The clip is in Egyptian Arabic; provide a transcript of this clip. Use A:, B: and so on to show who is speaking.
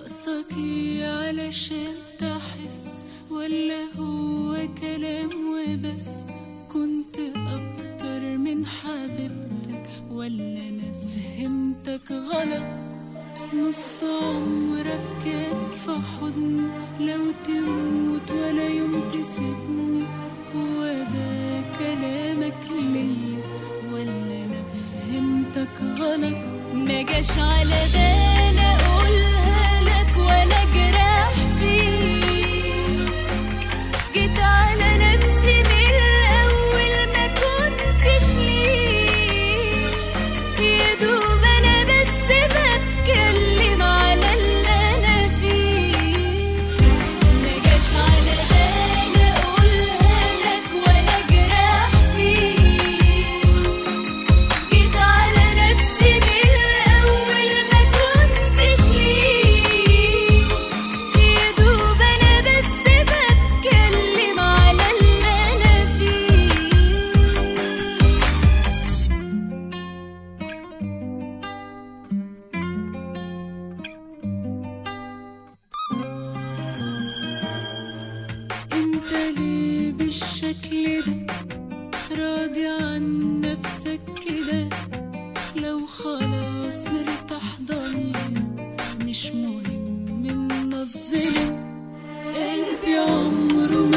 A: ناقصك ايه علشان تحس ولا هو كلام وبس كنت اكتر من حبيبتك ولا انا فهمتك غلط نص عمرك كان في حضني لو تموت ولا يوم تسيبني هو ده كلامك ليا ولا انا فهمتك غلط ما جاش على بالي اقولها لك ولا جراح فيك جيت على نفسي من الاول ما كنتش ليه يا دوب انا بس بتكلم على اللي انا فيه ما جاش على بالي اقولها لك ولا جراح فيك جيت على نفسي من الاول ما كنتش ليه يا دوب انا بس بتكلم على اللي انا فيه انت ليه بالشكل ده راضي عن نفسك كده لو خلاص مرتاح ضمير مش مهم ان الظلم قلبي عمره ما